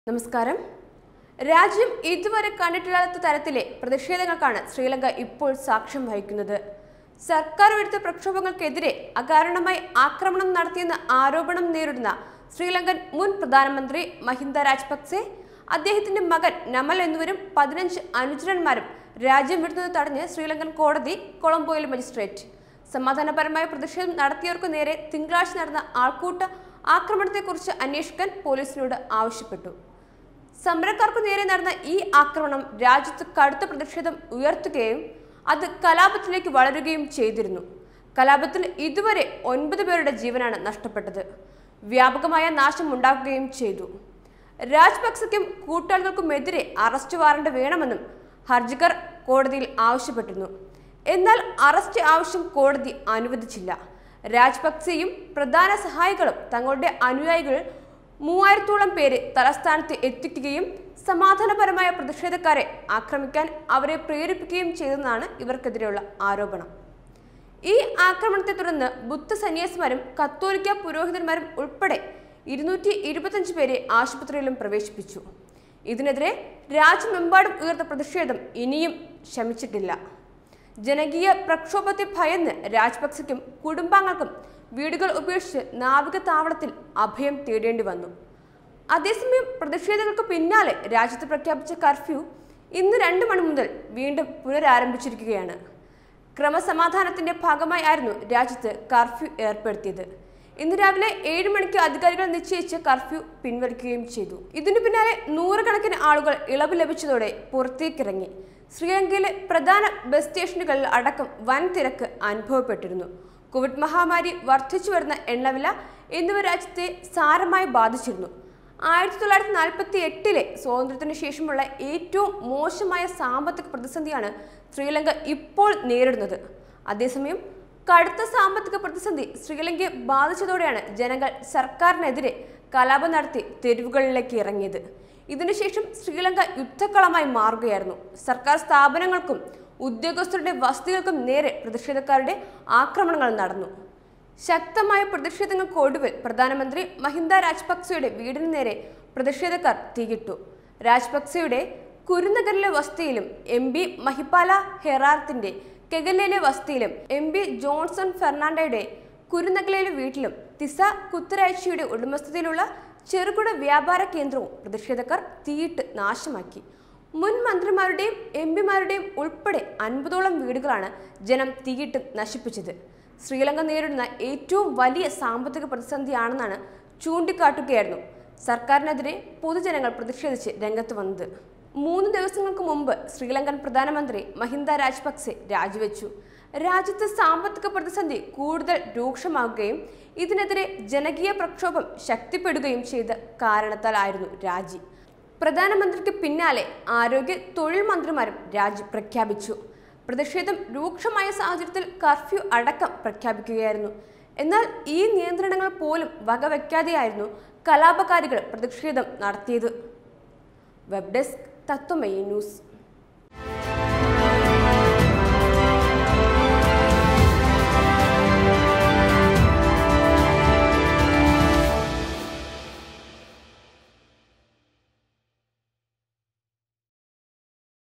നമസ്കാരം രാജ്യം ഇതുവരെ കണ്ടിട്ടില്ലാത്ത തരത്തിലെ പ്രതിഷേധങ്ങൾക്കാണ് ശ്രീലങ്ക ഇപ്പോൾ സാക്ഷ്യം വഹിക്കുന്നത് സർക്കാർ വിരുദ്ധ പ്രക്ഷോഭങ്ങൾക്കെതിരെ അകാരണമായി ആക്രമണം നടത്തിയെന്ന ആരോപണം നേരിടുന്ന ശ്രീലങ്കൻ മുൻ പ്രധാനമന്ത്രി മഹിന്ദ രാജപക്സെ അദ്ദേഹത്തിന്റെ മകൻ നമൽ എന്നിവരും പതിനഞ്ച് അനുചരന്മാരും രാജ്യം വിടുന്നത് തടഞ്ഞ് ശ്രീലങ്കൻ കോടതി കൊളംബോയിൽ മജിസ്ട്രേറ്റ് സമാധാനപരമായ പ്രതിഷേധം നടത്തിയവർക്ക് നേരെ തിങ്കളാഴ്ച നടന്ന ആൾക്കൂട്ട ആക്രമണത്തെക്കുറിച്ച് അന്വേഷിക്കാൻ പോലീസിനോട് ആവശ്യപ്പെട്ടു സമരക്കാർക്കു നേരെ നടന്ന ഈ ആക്രമണം രാജ്യത്ത് കടുത്ത പ്രതിഷേധം ഉയർത്തുകയും അത് കലാപത്തിലേക്ക് വളരുകയും ചെയ്തിരുന്നു കലാപത്തിൽ ഇതുവരെ ഒൻപത് പേരുടെ ജീവനാണ് നഷ്ടപ്പെട്ടത് വ്യാപകമായ നാശം ഉണ്ടാക്കുകയും ചെയ്തു രാജ്പക്സയ്ക്കും കൂട്ടാളികൾക്കുമെതിരെ അറസ്റ്റ് വാറണ്ട് വേണമെന്നും ഹർജിക്കാർ കോടതിയിൽ ആവശ്യപ്പെട്ടിരുന്നു എന്നാൽ അറസ്റ്റ് ആവശ്യം കോടതി അനുവദിച്ചില്ല രാജ്പക്സെയും പ്രധാന സഹായികളും തങ്ങളുടെ അനുയായികൾ മൂവായിരത്തോളം പേര് തലസ്ഥാനത്ത് എത്തിക്കുകയും സമാധാനപരമായ പ്രതിഷേധക്കാരെ ആക്രമിക്കാൻ അവരെ പ്രേരിപ്പിക്കുകയും ചെയ്തെന്നാണ് ഇവർക്കെതിരെയുള്ള ആരോപണം ഈ ആക്രമണത്തെ തുടർന്ന് ബുദ്ധ സന്യാസിമാരും കത്തോലിക്ക പുരോഹിതന്മാരും ഉൾപ്പെടെ ഇരുന്നൂറ്റി ഇരുപത്തഞ്ച് പേരെ ആശുപത്രിയിലും പ്രവേശിപ്പിച്ചു ഇതിനെതിരെ രാജ്യമെമ്പാടും ഉയർന്ന പ്രതിഷേധം ഇനിയും ശമിച്ചിട്ടില്ല ജനകീയ പ്രക്ഷോഭത്തെ ഭയന്ന് രാജപക്സയ്ക്കും കുടുംബാംഗങ്ങൾക്കും വീടുകൾ ഉപേക്ഷിച്ച് നാവിക താവളത്തിൽ അഭയം തേടേണ്ടി വന്നു അതേസമയം പ്രതിഷേധങ്ങൾക്ക് പിന്നാലെ രാജ്യത്ത് പ്രഖ്യാപിച്ച കർഫ്യൂ ഇന്ന് രണ്ട് മണി മുതൽ വീണ്ടും പുനരാരംഭിച്ചിരിക്കുകയാണ് ക്രമസമാധാനത്തിന്റെ ഭാഗമായി ആയിരുന്നു രാജ്യത്ത് കർഫ്യൂ ഏർപ്പെടുത്തിയത് ഇന്ന് രാവിലെ ഏഴ് മണിക്ക് അധികാരികൾ നിശ്ചയിച്ച് കർഫ്യൂ പിൻവലിക്കുകയും ചെയ്തു ഇതിനു പിന്നാലെ നൂറുകണക്കിന് ആളുകൾ ഇളവ് ലഭിച്ചതോടെ പുറത്തേക്കിറങ്ങി ശ്രീലങ്കയിലെ പ്രധാന ബസ് സ്റ്റേഷനുകളിൽ അടക്കം വൻ തിരക്ക് അനുഭവപ്പെട്ടിരുന്നു കോവിഡ് മഹാമാരി വർദ്ധിച്ചു വരുന്ന എണ്ണവില എന്നിവ രാജ്യത്തെ സാരമായി ബാധിച്ചിരുന്നു ആയിരത്തി തൊള്ളായിരത്തി നാൽപ്പത്തി എട്ടിലെ സ്വാതന്ത്ര്യത്തിന് ശേഷമുള്ള ഏറ്റവും മോശമായ സാമ്പത്തിക പ്രതിസന്ധിയാണ് ശ്രീലങ്ക ഇപ്പോൾ നേരിടുന്നത് അതേസമയം കടുത്ത സാമ്പത്തിക പ്രതിസന്ധി ശ്രീലങ്കയെ ബാധിച്ചതോടെയാണ് ജനങ്ങൾ സർക്കാരിനെതിരെ കലാപം നടത്തി തെരുവുകളിലേക്ക് ഇറങ്ങിയത് ഇതിനുശേഷം ശ്രീലങ്ക യുദ്ധക്കളമായി മാറുകയായിരുന്നു സർക്കാർ സ്ഥാപനങ്ങൾക്കും ഉദ്യോഗസ്ഥരുടെ വസതികൾക്കും നേരെ പ്രതിഷേധക്കാരുടെ ആക്രമണങ്ങൾ നടന്നു ശക്തമായ പ്രതിഷേധങ്ങൾക്കൊടുവിൽ പ്രധാനമന്ത്രി മഹിന്ദ രാജപക്സെയുടെ വീടിന് നേരെ പ്രതിഷേധക്കാർ തീയിട്ടു രാജപക്സെയുടെ കുരുനഗറിലെ വസതിയിലും എം പി മഹിപാല ഹെറാർത്തിന്റെ കെഗലയിലെ വസതിയിലും എം പി ജോൺസൺ ഫെർണാണ്ടയുടെ കുരുനഗലയിലെ വീട്ടിലും തിസ കുത്തരാഴ്ചയുടെ ഉടമസ്ഥതയിലുള്ള ചെറുകിട വ്യാപാര കേന്ദ്രവും പ്രതിഷേധക്കാർ തീയിട്ട് നാശമാക്കി മുൻ മന്ത്രിമാരുടെയും എം പിമാരുടെയും ഉൾപ്പെടെ അൻപതോളം വീടുകളാണ് ജനം തീയിട്ട് നശിപ്പിച്ചത് ശ്രീലങ്ക നേരിടുന്ന ഏറ്റവും വലിയ സാമ്പത്തിക പ്രതിസന്ധിയാണെന്നാണ് ചൂണ്ടിക്കാട്ടുകയായിരുന്നു സർക്കാരിനെതിരെ പൊതുജനങ്ങൾ പ്രതിഷേധിച്ച് രംഗത്ത് വന്നത് മൂന്ന് ദിവസങ്ങൾക്ക് മുമ്പ് ശ്രീലങ്കൻ പ്രധാനമന്ത്രി മഹിന്ദ രാജപക്സെ രാജിവെച്ചു രാജ്യത്ത് സാമ്പത്തിക പ്രതിസന്ധി കൂടുതൽ രൂക്ഷമാകുകയും ഇതിനെതിരെ ജനകീയ പ്രക്ഷോഭം ശക്തിപ്പെടുകയും ചെയ്ത കാരണത്താലായിരുന്നു രാജി പ്രധാനമന്ത്രിക്ക് പിന്നാലെ ആരോഗ്യ തൊഴിൽ മന്ത്രിമാരും രാജി പ്രഖ്യാപിച്ചു പ്രതിഷേധം രൂക്ഷമായ സാഹചര്യത്തിൽ കർഫ്യൂ അടക്കം പ്രഖ്യാപിക്കുകയായിരുന്നു എന്നാൽ ഈ നിയന്ത്രണങ്ങൾ പോലും വകവയ്ക്കാതെയായിരുന്നു കലാപകാരികൾ പ്രതിഷേധം നടത്തിയത് വെബ് ഡെസ്ക് തത്വമയി ന്യൂസ്